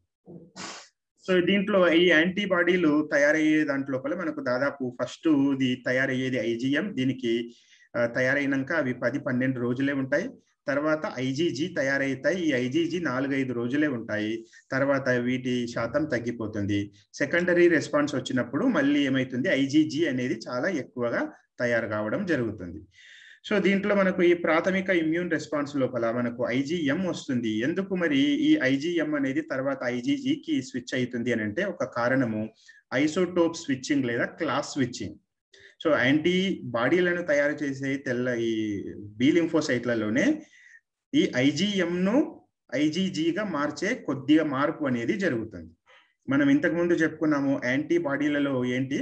సో దీంట్లో ఈ యాంటీబాడీలు తయారయ్యే దాంట్లోపల మనకు దాదాపు ఫస్ట్ ఇది తయారయ్యేది ఐజీఎం దీనికి తయారైనాక అవి పది పన్నెండు రోజులే ఉంటాయి తర్వాత ఐజీజీ తయారవుతాయి ఈ ఐజీజీ నాలుగైదు రోజులే ఉంటాయి తర్వాత వీటి శాతం తగ్గిపోతుంది సెకండరీ రెస్పాన్స్ వచ్చినప్పుడు మళ్ళీ ఏమైతుంది ఐజీజీ అనేది చాలా ఎక్కువగా తయారు కావడం జరుగుతుంది సో దీంట్లో మనకు ఈ ప్రాథమిక ఇమ్యూన్ రెస్పాన్స్ లోపల మనకు ఐజీఎం వస్తుంది ఎందుకు మరి ఈ ఐజీఎం అనేది తర్వాత ఐజీజీకి స్విచ్ అవుతుంది అని అంటే ఒక కారణము ఐసోటోప్ స్విచ్చింగ్ లేదా క్లాస్ స్విచ్చింగ్ సో యాంటీ బాడీలను తయారు చేసే తెల్ల ఈ బీ లింఫోసైట్లలోనే ఈ ఐజీఎంను ఐజీజీగా మార్చే కొద్దిగా మార్పు అనేది జరుగుతుంది మనం ఇంతకు ముందు చెప్పుకున్నాము యాంటీబాడీలలో ఏంటి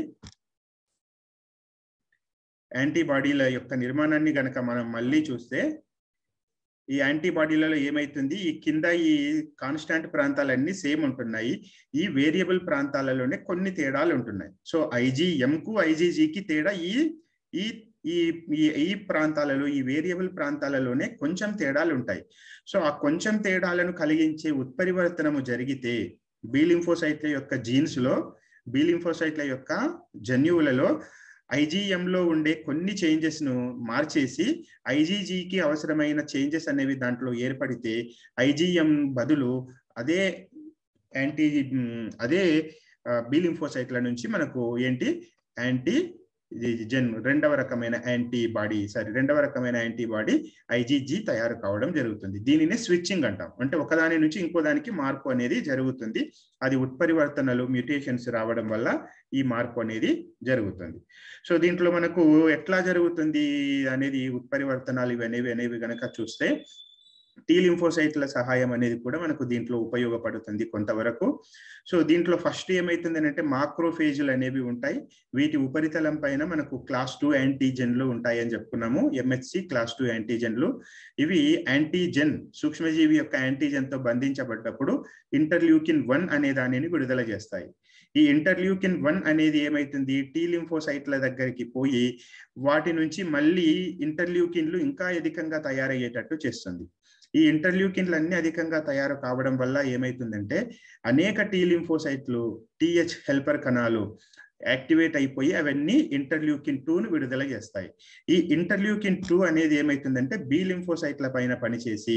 యాంటీబాడీల యొక్క నిర్మాణాన్ని గనక మనం మళ్ళీ చూస్తే ఈ యాంటీబాడీలలో ఏమైతుంది ఈ కింద ఈ కాన్స్టాంట్ ప్రాంతాలన్నీ సేమ్ ఉంటున్నాయి ఈ వేరియబుల్ ప్రాంతాలలోనే కొన్ని తేడాలు ఉంటున్నాయి సో ఐజీఎం కు ఐజీజీకి తేడా ఈ ఈ ఈ ఈ ప్రాంతాలలో ఈ వేరియబుల్ ప్రాంతాలలోనే కొంచెం తేడాలు ఉంటాయి సో ఆ కొంచెం తేడాలను కలిగించే ఉత్పరివర్తనము జరిగితే బీలింఫోసైట్ల యొక్క జీన్స్ లో బీలింఫోసైట్ల యొక్క జన్యువులలో ఐజీఎంలో ఉండే కొన్ని చేంజెస్ ను మార్చేసి ఐజీజీకి అవసరమైన చేంజెస్ అనేవి దాంట్లో ఏర్పడితే ఐజీఎం బదులు అదే యాంటీ అదే బీలింఫోసైట్ల నుంచి మనకు ఏంటి యాంటీ జన్ రెండవ రకమైన యాంటీబాడీ సారీ రెండవ రకమైన యాంటీబాడీ ఐజీజీ తయారు కావడం జరుగుతుంది దీనినే స్విచ్చింగ్ అంటాం అంటే ఒకదాని నుంచి ఇంకో దానికి మార్పు అనేది జరుగుతుంది అది ఉత్పరివర్తనలు మ్యూటేషన్స్ రావడం వల్ల ఈ మార్పు అనేది జరుగుతుంది సో దీంట్లో మనకు ఎట్లా జరుగుతుంది అనేది ఉత్పరివర్తనాలు ఇవి అనేవి అనేవి గనక చూస్తే టీ లింఫోసైట్ల సహాయం అనేది కూడా మనకు దీంట్లో ఉపయోగపడుతుంది కొంతవరకు సో దీంట్లో ఫస్ట్ ఏమైతుంది అంటే మాక్రోఫేజులు అనేవి ఉంటాయి వీటి ఉపరితలం పైన మనకు క్లాస్ టూ యాంటీజెన్లు ఉంటాయి అని చెప్పుకున్నాము ఎంహెచ్సి క్లాస్ టూ యాంటీజెన్లు ఇవి యాంటీజెన్ సూక్ష్మజీవి యొక్క యాంటీజెన్ తో బంధించబడ్డప్పుడు ఇంటర్ల్యూకిన్ వన్ అనే దానిని విడుదల చేస్తాయి ఈ ఇంటర్ల్యూకిన్ వన్ అనేది ఏమైతుంది టీ లింఫోసైట్ల దగ్గరికి పోయి వాటి నుంచి మళ్ళీ ఇంటర్ల్యూకిన్లు ఇంకా అధికంగా తయారయ్యేటట్టు చేస్తుంది ఈ ఇంటర్ల్యూకిన్లు అన్ని అధికంగా తయారు కావడం వల్ల ఏమైతుందంటే అనేక టీ లింఫోసైట్లు టీహెచ్ హెల్పర్ కణాలు యాక్టివేట్ అయిపోయి అవన్నీ ఇంటర్ల్యూకిన్ టూను విడుదల చేస్తాయి ఈ ఇంటర్ల్యూకిన్ టూ అనేది ఏమైతుందంటే బి లింఫోసైట్ల పైన పనిచేసి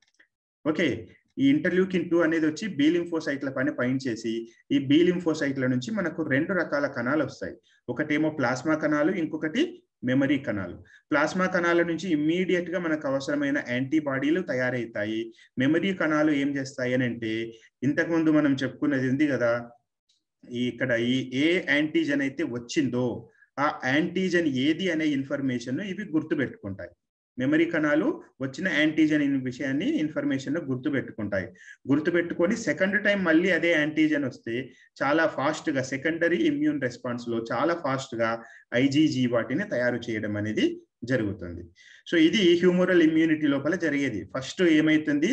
ఓకే ఈ ఇంటర్ల్యూకిన్ టూ అనేది వచ్చి బి లింఫోసైట్ల పైన పనిచేసి ఈ బి లింఫోసైట్ల నుంచి మనకు రెండు రకాల కణాలు వస్తాయి ఒకటేమో ప్లాస్మా కణాలు ఇంకొకటి మెమరీ కణాలు ప్లాస్మా కణాల నుంచి ఇమ్మీడియట్ గా మనకు అవసరమైన యాంటీబాడీలు తయారవుతాయి మెమరీ కణాలు ఏం చేస్తాయి అని అంటే ఇంతకుముందు మనం చెప్పుకున్నది ఉంది కదా ఈ ఇక్కడ ఈ ఏ యాంటీజన్ అయితే వచ్చిందో ఆ యాంటీజన్ ఏది అనే ఇన్ఫర్మేషన్ ఇవి గుర్తు పెట్టుకుంటాయి మెమరీ కణాలు వచ్చిన యాంటీజన్ విషయాన్ని ఇన్ఫర్మేషన్ గుర్తు పెట్టుకుంటాయి గుర్తు పెట్టుకొని సెకండ్ టైం మళ్ళీ అదే యాంటీజన్ వస్తే చాలా ఫాస్ట్ గా సెకండరీ ఇమ్యూన్ రెస్పాన్స్ లో చాలా ఫాస్ట్ గా ఐజీజీ వాటిని తయారు చేయడం అనేది జరుగుతుంది సో ఇది హ్యూమరల్ ఇమ్యూనిటీ లోపల జరిగేది ఫస్ట్ ఏమైతుంది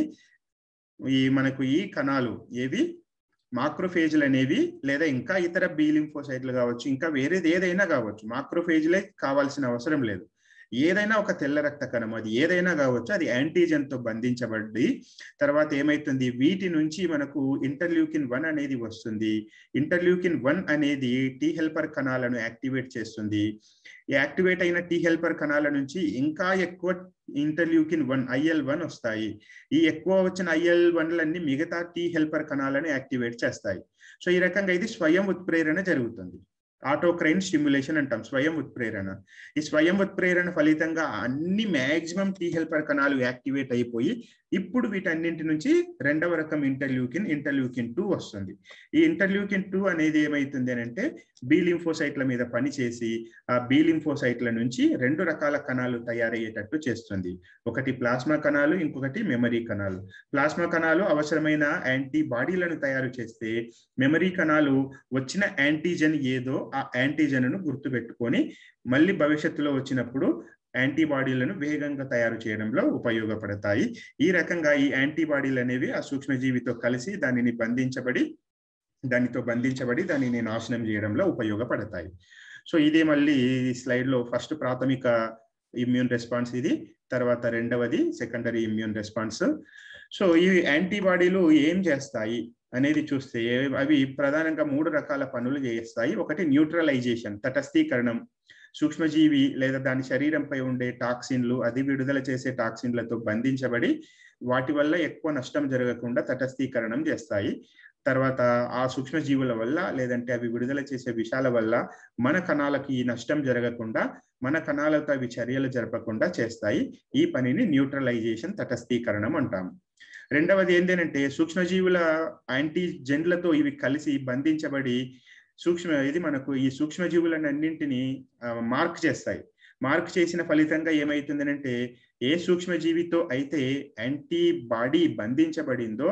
ఈ మనకు ఈ కణాలు ఏవి మాక్రోఫేజ్లు అనేవి లేదా ఇంకా ఇతర బీ లింఫోసైట్లు కావచ్చు ఇంకా వేరేది ఏదైనా కావచ్చు మాక్రోఫేజ్లే కావాల్సిన అవసరం లేదు ఏదైనా ఒక తెల్ల రక్త కణం అది ఏదైనా కావచ్చు అది యాంటీజెన్ తో బంధించబడి తర్వాత ఏమైతుంది వీటి నుంచి మనకు ఇంటర్ల్యూకిన్ వన్ అనేది వస్తుంది ఇంటర్ల్యూకిన్ వన్ అనేది టీ హెల్పర్ కణాలను యాక్టివేట్ చేస్తుంది యాక్టివేట్ అయిన టీ హెల్పర్ కణాల నుంచి ఇంకా ఎక్కువ ఇంటర్ల్యూకిన్ వన్ ఐఎల్ వన్ వస్తాయి ఈ ఎక్కువ వచ్చిన ఐఎల్ వన్లన్నీ మిగతా టీ హెల్పర్ కణాలను యాక్టివేట్ చేస్తాయి సో ఈ రకంగా ఇది స్వయం ఉత్ప్రేరణ జరుగుతుంది ఆటోక్రైన్ స్టిమ్యులేషన్ అంటాం స్వయం ఉత్ప్రేరణ ఈ స్వయం ఉత్ప్రేరణ ఫలితంగా అన్ని మ్యాక్సిమం టీ హెల్పర్ కణాలు యాక్టివేట్ అయిపోయి ఇప్పుడు వీటన్నింటి నుంచి రెండవ రకం ఇంటర్ల్యూకిన్ ఇంటర్ల్యూకిన్ టూ వస్తుంది ఈ ఇంటర్ల్యూకిన్ టూ అనేది ఏమైతుంది అని అంటే బి లింఫోసైట్ల మీద పనిచేసి ఆ బి లింఫోసైట్ల నుంచి రెండు రకాల కణాలు తయారయ్యేటట్టు చేస్తుంది ఒకటి ప్లాస్మా కణాలు ఇంకొకటి మెమరీ కణాలు ప్లాస్మా కణాలు అవసరమైన యాంటీబాడీలను తయారు చేస్తే మెమరీ కణాలు వచ్చిన యాంటీజెన్ ఏదో ఆ యాంటీజెన్ను గుర్తుపెట్టుకొని మళ్ళీ భవిష్యత్తులో వచ్చినప్పుడు యాంటీబాడీలను వేగంగా తయారు చేయడంలో ఉపయోగపడతాయి ఈ రకంగా ఈ యాంటీబాడీలు అనేవి ఆ సూక్ష్మజీవితో కలిసి దానిని బంధించబడి దానితో బంధించబడి దానిని నాశనం చేయడంలో ఉపయోగపడతాయి సో ఇదే మళ్ళీ స్లైడ్ లో ఫస్ట్ ప్రాథమిక ఇమ్యూన్ రెస్పాన్స్ ఇది తర్వాత రెండవది సెకండరీ ఇమ్యూన్ రెస్పాన్స్ సో ఈ యాంటీబాడీలు ఏం చేస్తాయి అనేది చూస్తే అవి ప్రధానంగా మూడు రకాల పనులు చేస్తాయి ఒకటి న్యూట్రలైజేషన్ తటస్థీకరణం సూక్ష్మజీవి లేదా దాని శరీరంపై ఉండే టాక్సిన్లు అది విడుదల చేసే టాక్సిన్లతో బంధించబడి వాటి వల్ల ఎక్కువ నష్టం జరగకుండా తటస్థీకరణం చేస్తాయి తర్వాత ఆ సూక్ష్మజీవుల వల్ల లేదంటే అవి విడుదల చేసే విషాల వల్ల మన కణాలకి ఈ నష్టం జరగకుండా మన కణాలతో అవి చర్యలు జరపకుండా చేస్తాయి ఈ పనిని న్యూట్రలైజేషన్ తటస్థీకరణం అంటాము రెండవది ఏంటంటే సూక్ష్మజీవుల యాంటీజెన్లతో ఇవి కలిసి బంధించబడి సూక్ష్మ ఇది మనకు ఈ సూక్ష్మజీవులన్నింటినీ మార్క్ చేస్తాయి మార్క్ చేసిన ఫలితంగా ఏమైతుందనంటే ఏ సూక్ష్మజీవితో అయితే యాంటీబాడీ బంధించబడిందో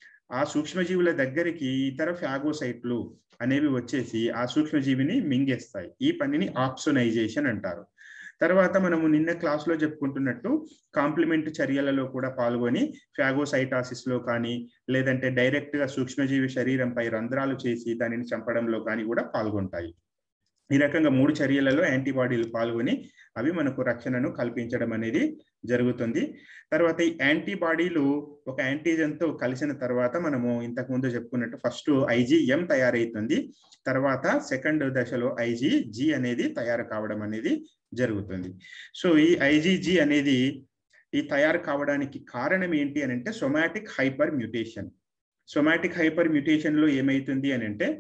ఆ సూక్ష్మజీవుల దగ్గరికి ఇతర ఫ్యాగోసైట్లు అనేవి వచ్చేసి ఆ సూక్ష్మజీవిని మింగేస్తాయి ఈ పనిని ఆప్సోనైజేషన్ అంటారు తర్వాత మనము నిన్న క్లాస్లో చెప్పుకుంటున్నట్టు కాంప్లిమెంట్ చర్యలలో కూడా పాల్గొని ఫ్యాగోసైటాసిస్ లో కానీ లేదంటే డైరెక్ట్ గా సూక్ష్మజీవి శరీరంపై రంధ్రాలు చేసి దానిని చంపడంలో కానీ కూడా పాల్గొంటాయి ఈ రకంగా మూడు చర్యలలో యాంటీబాడీలు పాల్గొని అవి మనకు రక్షణను కల్పించడం అనేది జరుగుతుంది తర్వాత ఈ యాంటీబాడీలు ఒక యాంటీజెన్ తో కలిసిన తర్వాత మనము ఇంతకు ముందు చెప్పుకున్నట్టు ఫస్ట్ ఐజీఎం తయారవుతుంది తర్వాత సెకండ్ దశలో ఐజీ జి అనేది తయారు కావడం అనేది జరుగుతుంది సో ఈ ఐజీజీ అనేది ఈ తయారు కావడానికి కారణం ఏంటి అని అంటే somatic hyper mutation somatic hyper mutation లో ఏమైతుంది అని అంటే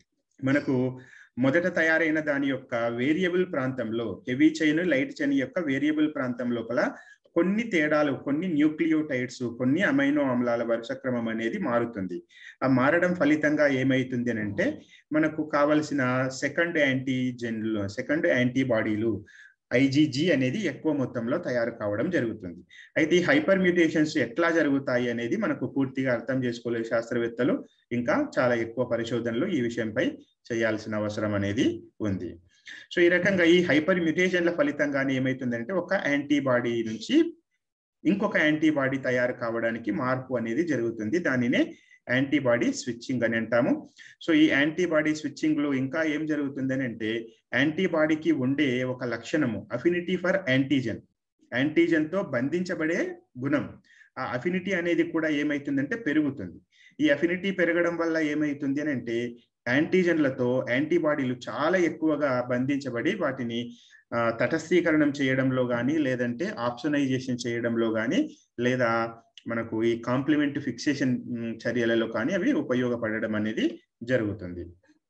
మనకు మొదట తయారైన దాని యొక్క వేరియబుల్ ప్రాంతంలో హెవీ చైన్ లైట్ చైన్ యొక్క వేరియబుల్ ప్రాంతం లోపల కొన్ని తేడాలు కొన్ని న్యూక్లియోటైడ్స్ కొన్ని అమైనో ఆమ్లాల వరుస క్రమం అనేది మారుతుంది ఆ మారడం ఫలితంగా ఏమైతుంది అని అంటే మనకు కావలసిన సెకండ్ యాంటీజెన్లు సెకండ్ యాంటీబాడీలు ఐజీజీ అనేది ఎక్కువ మొత్తంలో తయారు కావడం జరుగుతుంది అయితే ఈ హైపర్ మ్యూటేషన్స్ ఎట్లా జరుగుతాయి అనేది మనకు పూర్తిగా అర్థం చేసుకోలేదు శాస్త్రవేత్తలు ఇంకా చాలా ఎక్కువ పరిశోధనలు ఈ విషయంపై చేయాల్సిన అవసరం అనేది ఉంది సో ఈ రకంగా ఈ హైపర్ మ్యూటేషన్ల ఫలితంగానే ఏమైతుందంటే ఒక యాంటీబాడీ నుంచి ఇంకొక యాంటీబాడీ తయారు కావడానికి మార్పు అనేది జరుగుతుంది దానినే యాంటీబాడీ స్విచ్చింగ్ అని అంటాము సో ఈ యాంటీబాడీ స్విచ్చింగ్ లో ఇంకా ఏం జరుగుతుందని అంటే యాంటీబాడీకి ఉండే ఒక లక్షణము అఫినిటీ ఫర్ యాంటీజెన్ యాంటీజెన్ తో బంధించబడే గుణం ఆ అఫినిటీ అనేది కూడా ఏమైతుందంటే పెరుగుతుంది ఈ అఫినిటీ పెరగడం వల్ల ఏమైతుంది అని అంటే యాంటీజెన్లతో యాంటీబాడీలు చాలా ఎక్కువగా బంధించబడి వాటిని తటస్థీకరణం చేయడంలో కానీ లేదంటే ఆప్షనైజేషన్ చేయడంలో కానీ లేదా మనకు ఈ కాంప్లిమెంట్ ఫిక్సేషన్ చర్యలలో కానీ అవి ఉపయోగపడడం అనేది జరుగుతుంది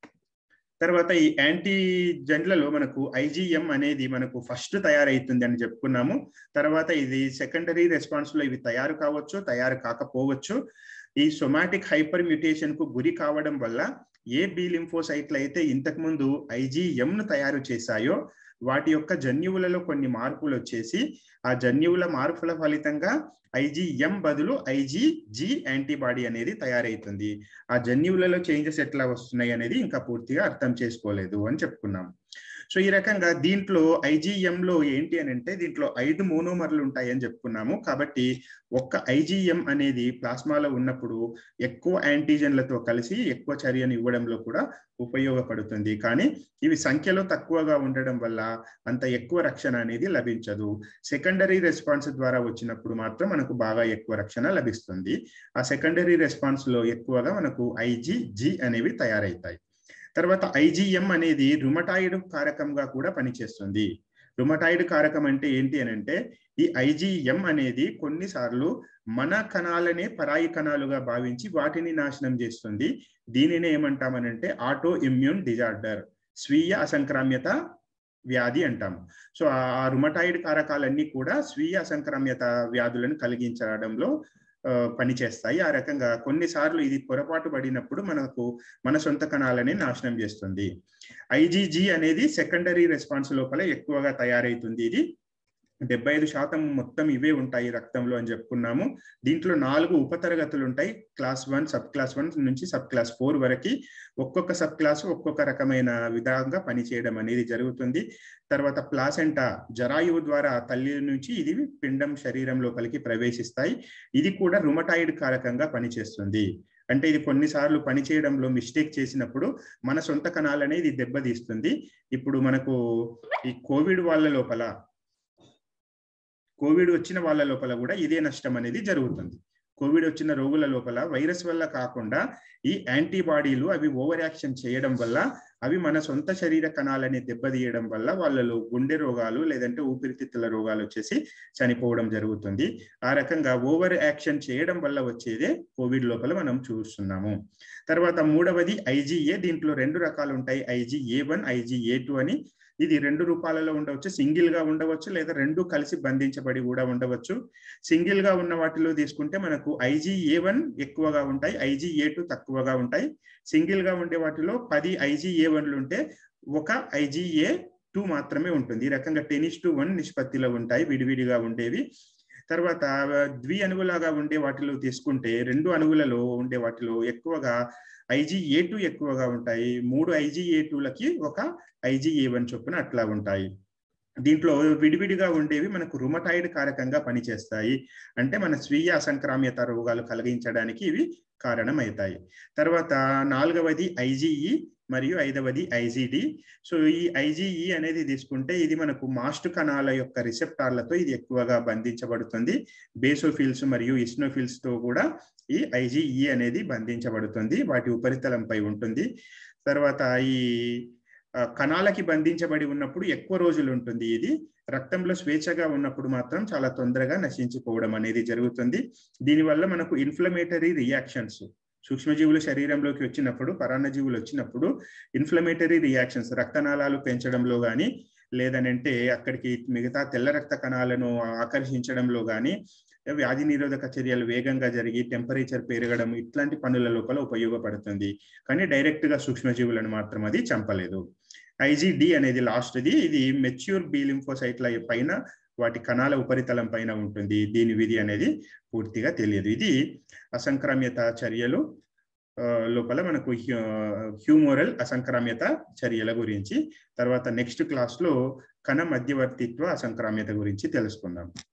తర్వాత ఈ యాంటీజెన్లలో మనకు ఐజీఎం అనేది మనకు ఫస్ట్ తయారైతుంది అని చెప్పుకున్నాము తర్వాత ఇది సెకండరీ రెస్పాన్స్ లో ఇవి తయారు కావచ్చు తయారు కాకపోవచ్చు ఈ సొమాటిక్ హైపర్ మ్యూటేషన్ కు గురి కావడం వల్ల ఏ బి లింఫోసైట్లు అయితే ఇంతకుముందు ఐజీఎం ను తయారు చేశాయో వాటి యొక్క జన్యువులలో కొన్ని మార్పులు వచ్చేసి ఆ జన్యువుల మార్పుల ఫలితంగా ఐజీఎం బదులు ఐజీజీ యాంటీబాడీ అనేది తయారైతుంది ఆ జన్యువులలో చేంజెస్ ఎట్లా వస్తున్నాయి అనేది ఇంకా పూర్తిగా అర్థం చేసుకోలేదు అని చెప్పుకున్నాం సో ఈ రకంగా దీంట్లో ఐజీఎం లో ఏంటి అని అంటే దీంట్లో ఐదు మోనోమర్లు ఉంటాయని చెప్పుకున్నాము కాబట్టి ఒక్క ఐజీఎం అనేది ప్లాస్మాలో ఉన్నప్పుడు ఎక్కువ యాంటీజెన్లతో కలిసి ఎక్కువ చర్యను ఇవ్వడంలో కూడా ఉపయోగపడుతుంది కానీ ఇవి సంఖ్యలో తక్కువగా ఉండడం వల్ల అంత ఎక్కువ రక్షణ అనేది లభించదు సెకండరీ రెస్పాన్స్ ద్వారా వచ్చినప్పుడు మాత్రం మనకు బాగా ఎక్కువ రక్షణ లభిస్తుంది ఆ సెకండరీ రెస్పాన్స్ లో ఎక్కువగా మనకు ఐజీ జి అనేవి తయారవుతాయి తర్వాత ఐజీఎం అనేది రుమటాయిడ్ కారకంగా కూడా పనిచేస్తుంది రుమటాయిడ్ కారకం అంటే ఏంటి అని అంటే ఈ ఐజీఎం అనేది కొన్నిసార్లు మన కణాలనే పరాయి కణాలుగా భావించి వాటిని నాశనం చేస్తుంది దీనిని ఏమంటామనంటే ఆటో ఇమ్యూన్ డిజార్డర్ స్వీయ అసంక్రామ్యత వ్యాధి అంటాము సో ఆ రుమటాయిడ్ కారకాలన్నీ కూడా స్వీయ అసంక్రామ్యత వ్యాధులను కలిగించడంలో పనిచేస్తాయి ఆ రకంగా కొన్నిసార్లు ఇది పొరపాటు పడినప్పుడు మనకు మన సొంత కణాలని నాశనం చేస్తుంది ఐజీజీ అనేది సెకండరీ రెస్పాన్స్ లోపల ఎక్కువగా తయారైతుంది ఇది డెబ్బై ఐదు శాతం మొత్తం ఇవే ఉంటాయి రక్తంలో అని చెప్పుకున్నాము దీంట్లో నాలుగు ఉపతరగతులు ఉంటాయి class one sub class one నుంచి సబ్ క్లాస్ ఫోర్ వరకు ఒక్కొక్క సబ్ క్లాస్ ఒక్కొక్క రకమైన విధంగా పనిచేయడం అనేది జరుగుతుంది తర్వాత ప్లాసెంటా జరాయువు ద్వారా తల్లి నుంచి ఇది పిండం శరీరం లోపలికి ప్రవేశిస్తాయి ఇది కూడా రుమటాయిడ్ కారకంగా పనిచేస్తుంది అంటే ఇది కొన్నిసార్లు పనిచేయడంలో మిస్టేక్ చేసినప్పుడు మన సొంత కణాలనే ఇది దెబ్బతీస్తుంది ఇప్పుడు మనకు ఈ కోవిడ్ వాళ్ళ లోపల కోవిడ్ వచ్చిన వాళ్ళ లోపల కూడా ఇదే నష్టం అనేది జరుగుతుంది కోవిడ్ వచ్చిన రోగుల లోపల వైరస్ వల్ల కాకుండా ఈ యాంటీబాడీలు అవి ఓవర్ యాక్షన్ చేయడం వల్ల అవి మన సొంత శరీర కణాలని దెబ్బతీయడం వల్ల వాళ్ళలో గుండె రోగాలు లేదంటే ఊపిరితిత్తుల రోగాలు వచ్చేసి చనిపోవడం జరుగుతుంది ఆ రకంగా ఓవర్ యాక్షన్ చేయడం వల్ల వచ్చేదే కోవిడ్ లోపల మనం చూస్తున్నాము తర్వాత మూడవది ఐజీఏ దీంట్లో రెండు రకాలు ఉంటాయి ఐజీఏ వన్ ఐజీఏ టూ అని ఇది రెండు రూపాలలో ఉండవచ్చు సింగిల్ గా ఉండవచ్చు లేదా రెండు కలిసి బంధించబడి కూడా ఉండవచ్చు సింగిల్ గా ఉన్న వాటిలో తీసుకుంటే మనకు ఐజీఏ వన్ ఎక్కువగా ఉంటాయి ఐజీఏ టూ తక్కువగా ఉంటాయి సింగిల్ గా ఉండే వాటిలో పది ఐజీఏ వన్లు ఉంటే ఒక ఐజీఏ టూ మాత్రమే ఉంటుంది ఈ రకంగా టెనిస్ టు వన్ నిష్పత్తిలో ఉంటాయి విడివిడిగా ఉండేవి తర్వాత ద్వి అణువులాగా ఉండే వాటిలో తీసుకుంటే రెండు అణువులలో ఉండే వాటిలో ఎక్కువగా ఐజీఏ టూ ఎక్కువగా ఉంటాయి మూడు ఐజీఏ టూలకి ఒక ఐజీఏ వన్ చొప్పున అట్లా ఉంటాయి దీంట్లో విడివిడిగా ఉండేవి మనకు రుమటాయిడ్ కారకంగా పనిచేస్తాయి అంటే మన స్వీయ అసంక్రామ్యత రోగాలు కలిగించడానికి ఇవి కారణమవుతాయి తర్వాత నాలుగవది ఐజీఈ మరియు ఐదవది ఐజీడి సో ఈ ఐజీఈ అనేది తీసుకుంటే ఇది మనకు మాస్ట్ కణాల యొక్క రిసెప్టార్లతో ఇది ఎక్కువగా బంధించబడుతుంది బేసోఫిల్స్ మరియు ఇస్నోఫిల్స్ తో కూడా ఈ ఐజీఈ అనేది బంధించబడుతుంది వాటి ఉపరితలంపై ఉంటుంది తర్వాత ఈ కణాలకి బంధించబడి ఉన్నప్పుడు ఎక్కువ రోజులు ఉంటుంది ఇది రక్తంలో స్వేచ్ఛగా ఉన్నప్పుడు మాత్రం చాలా తొందరగా నశించిపోవడం అనేది జరుగుతుంది దీనివల్ల మనకు ఇన్ఫ్లమేటరీ రియాక్షన్స్ సూక్ష్మజీవులు శరీరంలోకి వచ్చినప్పుడు పరాన్నజీవులు వచ్చినప్పుడు ఇన్ఫ్లమేటరీ రియాక్షన్స్ రక్తనాళాలు పెంచడంలో కానీ లేదనంటే అక్కడికి మిగతా తెల్ల రక్త కణాలను ఆకర్షించడంలో కానీ వ్యాధి నిరోధక చర్యలు వేగంగా జరిగి టెంపరేచర్ పెరగడం ఇట్లాంటి పనుల లోపల ఉపయోగపడుతుంది కానీ డైరెక్ట్ గా సూక్ష్మజీవులను మాత్రం అది చంపలేదు ఐజీడి అనేది లాస్ట్ది ఇది మెచ్యూర్ బి లింఫోసైట్ల పైన వాటి కణాల ఉపరితలం పైన ఉంటుంది దీని విధి అనేది పూర్తిగా తెలియదు ఇది అసంక్రామ్యత చర్యలు లోపల మనకు హ్యూమోరల్ అసంక్రామ్యత చర్యల గురించి తర్వాత నెక్స్ట్ క్లాస్లో కణ మధ్యవర్తిత్వ అసంక్రామ్యత గురించి తెలుసుకుందాం